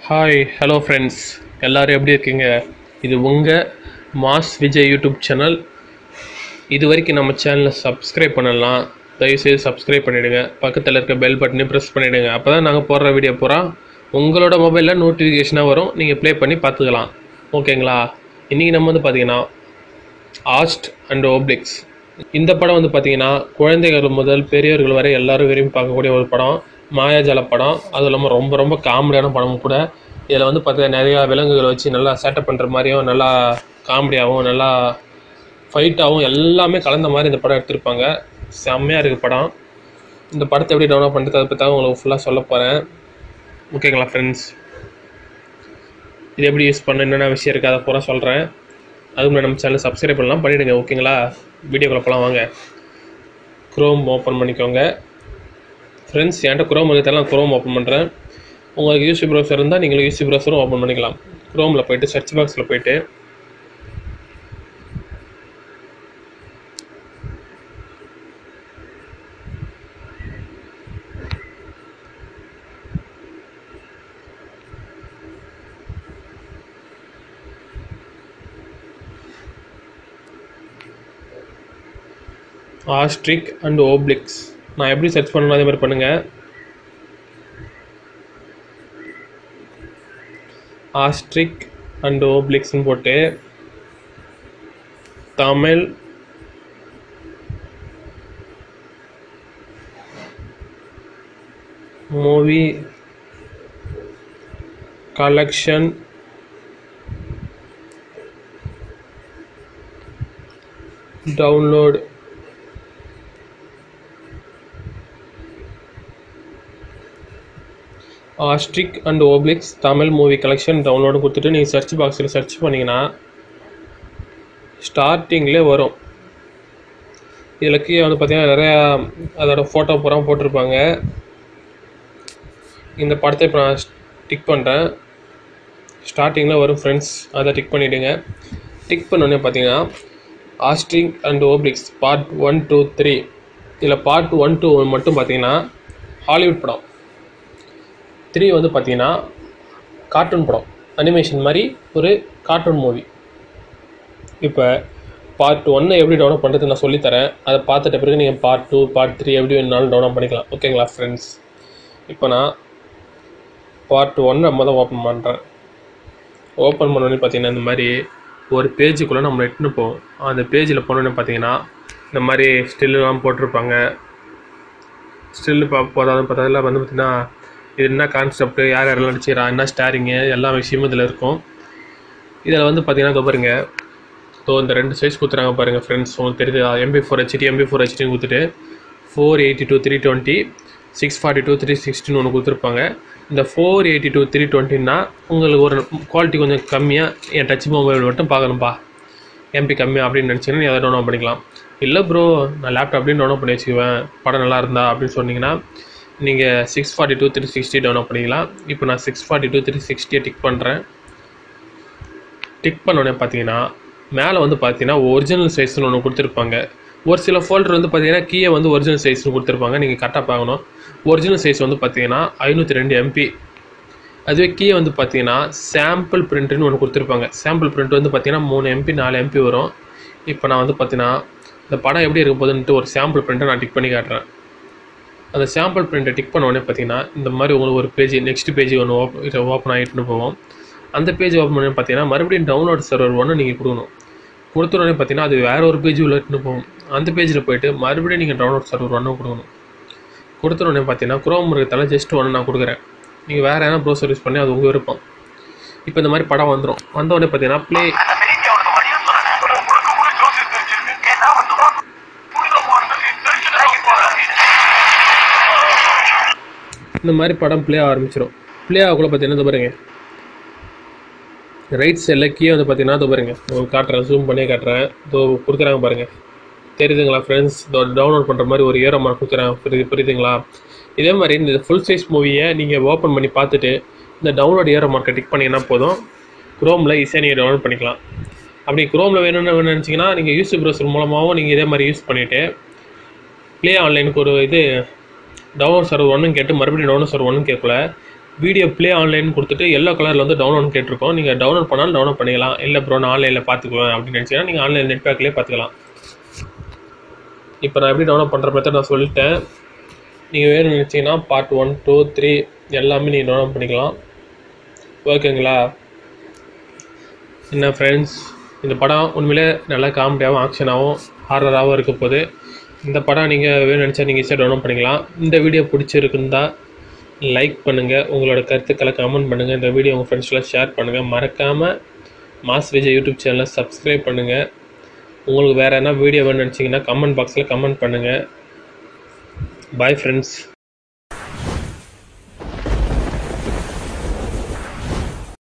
hi hello friends எல்லோரும் எப்படி இருக்கீங்க இது உங்கள் மாஸ் விஜய் யூடியூப் சேனல் இது வரைக்கும் நம்ம சேனலை சப்ஸ்கிரைப் பண்ணலாம் தயவுசெய்து சப்ஸ்கிரைப் பண்ணிவிடுங்க பக்கத்தில் இருக்க பெல் பட்டனையும் ப்ரெஸ் பண்ணிவிடுங்க அப்போ தான் நாங்கள் போடுற வீடியோ பூரா உங்களோட மொபைலில் நோட்டிஃபிகேஷனாக வரும் நீங்கள் ப்ளே பண்ணி பார்த்துக்கலாம் ஓகேங்களா இன்றைக்கி நம்ம வந்து பார்த்தீங்கன்னா ஆஸ்ட் அண்ட் ஓப்ளிக்ஸ் இந்த படம் வந்து பார்த்தீங்கன்னா குழந்தைகள் முதல் பெரியவர்கள் வரை எல்லாரும் விரும்பி பார்க்கக்கூடிய ஒரு படம் மாயாஜால படம் அதுவும் இல்லாமல் ரொம்ப ரொம்ப காமெடியான படமும் கூட இதில் வந்து பார்த்தீங்கன்னா நிறையா விலங்குகளை வச்சு நல்லா சேட்டப் பண்ணுற மாதிரியும் நல்லா காமெடியாகவும் நல்லா ஃபைட்டாகவும் எல்லாமே கலந்த மாதிரி இந்த படம் எடுத்திருப்பாங்க செம்மையாக இருக்குது படம் இந்த படத்தை எப்படி டவுன்லோட் பண்ணுறது அதை பற்றி தான் உங்களுக்கு ஃபுல்லாக சொல்ல போகிறேன் ஓகேங்களா ஃப்ரெண்ட்ஸ் இது எப்படி யூஸ் பண்ண என்னென்ன விஷயம் இருக்குது அதை பூரா சொல்கிறேன் அதுக்கு முன்னாடி நம்ம சேனல் சப்ஸ்கிரைப் பண்ணலாம் பண்ணிவிடுங்க ஓகேங்களா வீடியோக்குள்ள போகலாம் வாங்க க்ரோம் ஓப்பன் பண்ணிக்கோங்க ஃப்ரெண்ட்ஸ் என்கிட்ட க்ரோம் இருக்கிறதால நான் க்ரோம் ஓப்பன் பண்ணுறேன் உங்களுக்கு யூசி ப்ரௌசர் இருந்தால் நீங்களும் யூசி ப்ரௌசரும் ஓப்பன் பண்ணிக்கலாம் க்ரோமில் போயிட்டு சர்ச் பாக்ஸில் போயிட்டு ஆஸ்ட்ரிக் அண்ட் ஓப்ளிக்ஸ் நான் எப்படி சர்ச் பண்ணணும் அதே மாதிரி பண்ணுங்கள் ஆஸ்ட்ரிக் அண்ட் ஓப்ளிக்ஸ்னு போட்டு Tamil movie collection download Asterix and Obelix Tamil movie collection download கொடுத்துட்டு நீங்கள் சர்ச் பாக்ஸில் சர்ச் பண்ணிங்கன்னா ஸ்டார்டிங்லேயே வரும் இதில் கீழே வந்து பார்த்தீங்கன்னா நிறையா அதோட ஃபோட்டோ பூரா போட்டிருப்பாங்க இந்த படத்தை இப்போ நான் டிக் பண்ணுறேன் ஸ்டார்டிங்கில் வரும் ஃப்ரெண்ட்ஸ் அதை டிக் பண்ணிவிடுங்க டிக் பண்ணோடனே பார்த்தீங்கன்னா Asterix and Obelix part one two three இதில் பார்ட் ஒன் டூ மட்டும் பார்த்தீங்கன்னா ஹாலிவுட் படம் த்ரீ வந்து பார்த்தீங்கன்னா கார்ட்டூன் படம் அனிமேஷன் மாதிரி ஒரு கார்ட்டூன் மூவி இப்போ பார்ட் ஒன்னை எப்படி டவுன்லோட் பண்ணுறது நான் சொல்லித்தரேன் அதை பார்த்துட்ட பிறகு நீங்கள் பார்ட் டூ பார்ட் த்ரீ எப்படி வேணாலும் டவுன்லோட் பண்ணிக்கலாம் ஓகேங்களா ஃப்ரெண்ட்ஸ் இப்போ நான் பார்ட் ஒன்னை முதல் ஓப்பன் பண்ணுறேன் ஓப்பன் பண்ணோடனே பார்த்தீங்கன்னா இந்த மாதிரி ஒரு பேஜுக்குள்ளே நம்ம எட்டுன்னு போவோம் அந்த பேஜில் போனோடனே பார்த்தீங்கன்னா இந்த மாதிரி ஸ்டில்லாம் போட்டிருப்பாங்க ஸ்டில்லு பா போதாவது பார்த்ததில் வந்து பார்த்திங்கன்னா இது என்ன கான்செப்ட் யார் யாரெல்லாம் நடிச்சிக்கிறா என்ன ஸ்டாரிங்கு எல்லா விஷயமும் இதில் இருக்கும் இதில் வந்து பார்த்தீங்கன்னா இதோ பாருங்க ஸோ இந்த ரெண்டு சைஸ் கொடுத்துறாங்க பாருங்கள் ஃப்ரெண்ட்ஸ் உங்களுக்கு தெரியுது MP four HD MP four HD கொடுத்துட்டு four eighty two three twenty six forty two three சிக்ஸ்டின்னு ஒன்று கொடுத்துருப்பாங்க இந்த ஃபோர் எயிட்டி டூ த்ரீ டுவெண்ட்டின்னா உங்களுக்கு ஒரு குவாலிட்டி கொஞ்சம் கம்மியாக என் டச் மொபைல் மட்டும் பார்க்கணும்ப்பா எம்பி கம்மியாக அப்படின்னு நினச்சிங்கன்னா நீ அதை டவுன்லோட் பண்ணிக்கலாம் இல்லை ப்ரோ நான் லேப்டாப்லேயும் டவுன்லோட் பண்ணி வச்சுக்குவேன் படம் நல்லா இருந்தா அப்படின்னு சொன்னீங்கன்னா நீங்கள் six forty two three sixty download பண்ணிக்கலாம் இப்போ நான் சிக்ஸ் ஃபார்ட்டி டூ த்ரீ சிக்ஸ்டியை டிக் பண்ணுறேன் டிக் பண்ணோடனே பார்த்தீங்கன்னா மேலே வந்து பார்த்தீங்கன்னா ஒரிஜினல் சைஸ்னு ஒன்று கொடுத்துருப்பாங்க ஒரு சில ஃபோல்டர் வந்து பார்த்தீங்கன்னா கீழே வந்து ஒரிஜினல் சைஸ்னு கொடுத்துருப்பாங்க நீங்கள் கரெக்டாக பார்க்கணும் ஒரிஜினல் சைஸ் வந்து பார்த்தீங்கன்னா ஐநூற்றி ரெண்டு எம்பி அதுவே கீழே வந்து பார்த்தீங்கன்னா சாம்பிள் பிரிண்ட்னு ஒன்று கொடுத்துருப்பாங்க சாம்பிள் பிரிண்ட் வந்து பார்த்தீங்கன்னா மூணு எம்பி நாலு எம்பி வரும் இப்போ நான் வந்து பார்த்தீங்கன்னா இந்த படம் எப்படி இருக்க போகுதுன்ட்டு ஒரு சாம்பிள் பிரிண்ட்டை நான் டிக் பண்ணி காட்டுறேன் அந்த சாம்பிள் பிரிண்ட்டை டிக் பண்ண உடனே பார்த்தீங்கன்னா இந்த மாதிரி உங்களுக்கு ஒரு பேஜ் நெக்ஸ்ட் பேஜ் ஒன்று ஓப்பன் ஓப்பன் ஆகிட்டுன்னு போவோம் அந்த பேஜ் ஓப்பன் பண்ணி பார்த்தீங்கன்னா மறுபடியும் டவுன்லோட் சர்வர் ஒன்று நீங்கள் கொடுக்கணும் கொடுத்த உடனே பார்த்தீங்கன்னா அது வேறு ஒரு பேஜ் உள்ள இட்டுன்னு போகும் அந்த பேஜில் போயிட்டு மறுபடியும் நீங்கள் டவுன்லோட் சர்வர் ஒன்று கொடுக்கணும் கொடுத்த உடனே பார்த்தீங்கன்னா குரோம் இருக்கிறதால ஜஸ்ட் ஒன்று நான் கொடுக்குறேன் நீங்கள் வேறு எதனா ப்ரௌசர் யூஸ் பண்ணி அது உங்கள் விருப்பம் இப்போ இந்த மாதிரி படம் வந்துடும் வந்த உடனே பார்த்தீங்கன்னா ப்ளே இந்த மாதிரி படம் ப்ளே ஆரம்பிச்சிடும் ப்ளே ஆகக்குள்ள பார்த்தீங்கன்னா இது பாருங்க ரைட் சைடில் கீழே வந்து பார்த்தீங்கன்னா இது பாருங்க உங்களுக்கு காட்டுறேன் ஜூம் பண்ணி காட்டுறேன் இதோ கொடுக்குறாங்க பாருங்கள் தெரியுதுங்களா ஃப்ரெண்ட்ஸ் இதோ டவுன்லோட் பண்ணுற மாதிரி ஒரு ஏரோ மார்க் கொடுக்குறாங்க புரியுது புரியுதுங்களா இதே மாதிரி இந்த ஃபுல் சைஸ் மூவியை நீங்கள் ஓப்பன் பண்ணி பார்த்துட்டு இந்த டவுன்லோட் ஏரோ மார்க்கை டிக் பண்ணிங்கன்னா போதும் குரோமில் ஈஸியாக நீங்கள் டவுன்லோட் பண்ணிக்கலாம் அப்படி குரோமில் வேணும்னு நினச்சிங்கன்னா நீங்கள் யூடியூப் ப்ரௌசர் மூலமாகவும் நீங்கள் இதே மாதிரி யூஸ் பண்ணிவிட்டு ப்ளே ஆன்லைனுக்கு ஒரு இது டவுன்லோட் சர்வர் ஒன்றும் கேட்டு மறுபடியும் டவுன்லோட் சர்வர் ஒன்றும் கேட்கல வீடியோ ப்ளே ஆன்லைன் கொடுத்துட்டு எல்லோ கலரில் வந்து டவுன்லோட் கேட்டிருக்கோம் நீங்கள் டவுன்லோட் பண்ணாலும் டவுன்லோட் பண்ணிக்கலாம் இல்லை ப்ரோ நான் ஆன்லைனில் பார்த்துக்குவேன் அப்படின்னு நினச்சிங்கன்னா நீங்கள் ஆன்லைன் நெட் பேக்லேயே பார்த்துக்கலாம் இப்போ நான் எப்படி டவுன்லோட் பண்ணுற மெத்தட் நான் சொல்லிட்டேன் நீங்கள் வேணும்னு நினச்சிங்கன்னா பார்ட் ஒன் டூ த்ரீ எல்லாமே நீங்கள் டவுன்லோட் பண்ணிக்கலாம் ஓகேங்களா என்ன ஃப்ரெண்ட்ஸ் இந்த படம் உண்மையிலே நல்லா காமெடியாகவும் ஆக்ஷனாகவும் ஹாரராகவும் இருக்க போகுது இந்த படம் நீங்கள் வேணும் நினச்சா நீங்கள் ஈஸியாக டவுன்லோட் பண்ணிக்கலாம் இந்த வீடியோ பிடிச்சிருக்குந்தா லைக் பண்ணுங்கள் உங்களோட கருத்துக்களை கமெண்ட் பண்ணுங்கள் இந்த வீடியோ உங்கள் ஃப்ரெண்ட்ஸ்லாம் ஷேர் பண்ணுங்கள் மறக்காமல் மாஸ் விஜய் யூடியூப் சேனலை சப்ஸ்கிரைப் பண்ணுங்கள் உங்களுக்கு வேறு என்ன வீடியோ வேணும்னு நினச்சிங்கன்னா கமெண்ட் பாக்ஸில் கமெண்ட் பண்ணுங்கள் பாய் ஃப்ரெண்ட்ஸ்